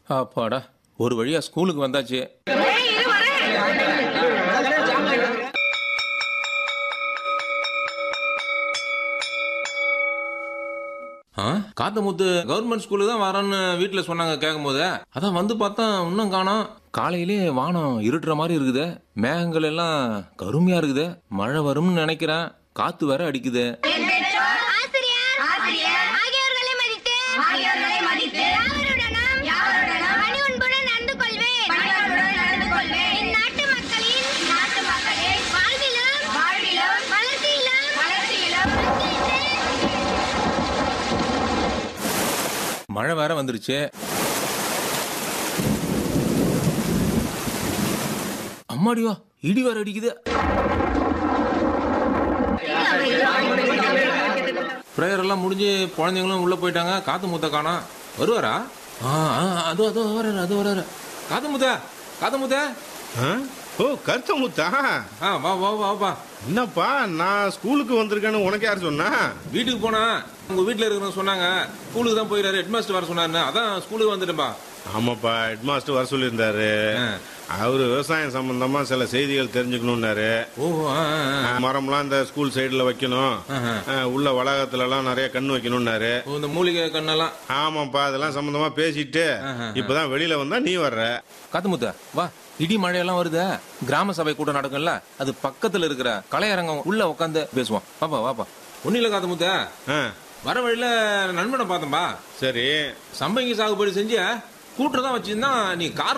அப்பாடா ஒரு வழியா ஸ்கூலுக்கு வந்தாச்சு ஆ, காத்தமுத்து கவர்மெண்ட் ஸ்கூலுக்கு தான் வரேன்னு வீட்டுல சொன்னாங்க கேட்கும் போது அதான் வந்து பார்த்தா இன்னும் காணோம் காலையிலே வானம் இருட்டுற மாதிரி இருக்குது மேகங்கள் எல்லாம் கருமையா இருக்குது மழை வரும்னு நினைக்கிறேன் காத்து வேற அடிக்குது ஆசிரியர் ஆசிரியர் ஆகியோர்களை மதித்து ஆகியோர்களை மதித்து யாவருடனும் யாவருடனும் பணிவன்புடன் நடந்து கொள்வேன் பணிவன்புடன் நடந்து கொள்வேன் இந்நாட்டு மக்களின் நாட்டு மக்களின் வாழ்விலும் வாழ்விலும் வளர்ச்சியிலும் வளர்ச்சியிலும் மழை வேற வந்துருச்சு அம்மாடியோ இடி வேற அடிக்குது ப்ரேயர் எல்லாம் முடிஞ்சு குழந்தைங்களும் உள்ள போயிட்டாங்க காத்து முத்த காணோம் வருவாரா ஆ, ஆ, அதோ அதோ வர்றாரு அது வர்றாரு காத்து முத்த காத்து முத்த ஆ? ஓ கருத்தமுத்தா ஆ வா வா வா வாப்பா என்னப்பா நான் ஸ்கூலுக்கு வந்திருக்கேன்னு உனக்கு யார் சொன்னா வீட்டுக்கு போனா உங்க வீட்டுல இருக்கிறவங்க சொன்னாங்க ஸ்கூலுக்கு தான் போயிடாரு ஹெட்மாஸ்டர் வர சொன்னாரு அதான் ஸ்கூலுக்கு வந்துட்டேன்பா ஆமாப்பா ஹெட் மாஸ்டர் வர சொல்லியிருந்தாரு ஆ. அவரு விவசாயம் சம்பந்தமா சில செய்திகள் தெரிஞ்சுக்கணும்னாரு ஓ ஆ, ஆ, ஆ. மரம்லாம் இந்த ஸ்கூல் சைடுல வைக்கணும் ஆஹா. ஆ, உள்ள வளாகத்துல எல்லாம் நிறைய கண்ணு வைக்கணும்னாரு ஓ, இந்த மூலிகை கண்ணெல்லாம் ஆமாப்பா அதெல்லாம் சம்பந்தமா பேசிட்டு ஆஹா. இப்பதான் வெளியில வந்தா நீ வர்ற காத்துமுத்த வா இடி மழையெல்லாம் வருது கிராம சபை கூட்டம் நடக்கும்ல அது பக்கத்துல இருக்கிற கலையரங்கம் உள்ள உட்காந்து பேசுவோம் வாப்பா வாப்பா ஒன்னும் இல்ல காத்துமுத்த ஆ, வர வழியில நண்பனை பார்த்தம்பா சரி சம்பங்கி சாகுபடி செஞ்சு கூட்டுறதான் வச்சிருந்தா நீ கார்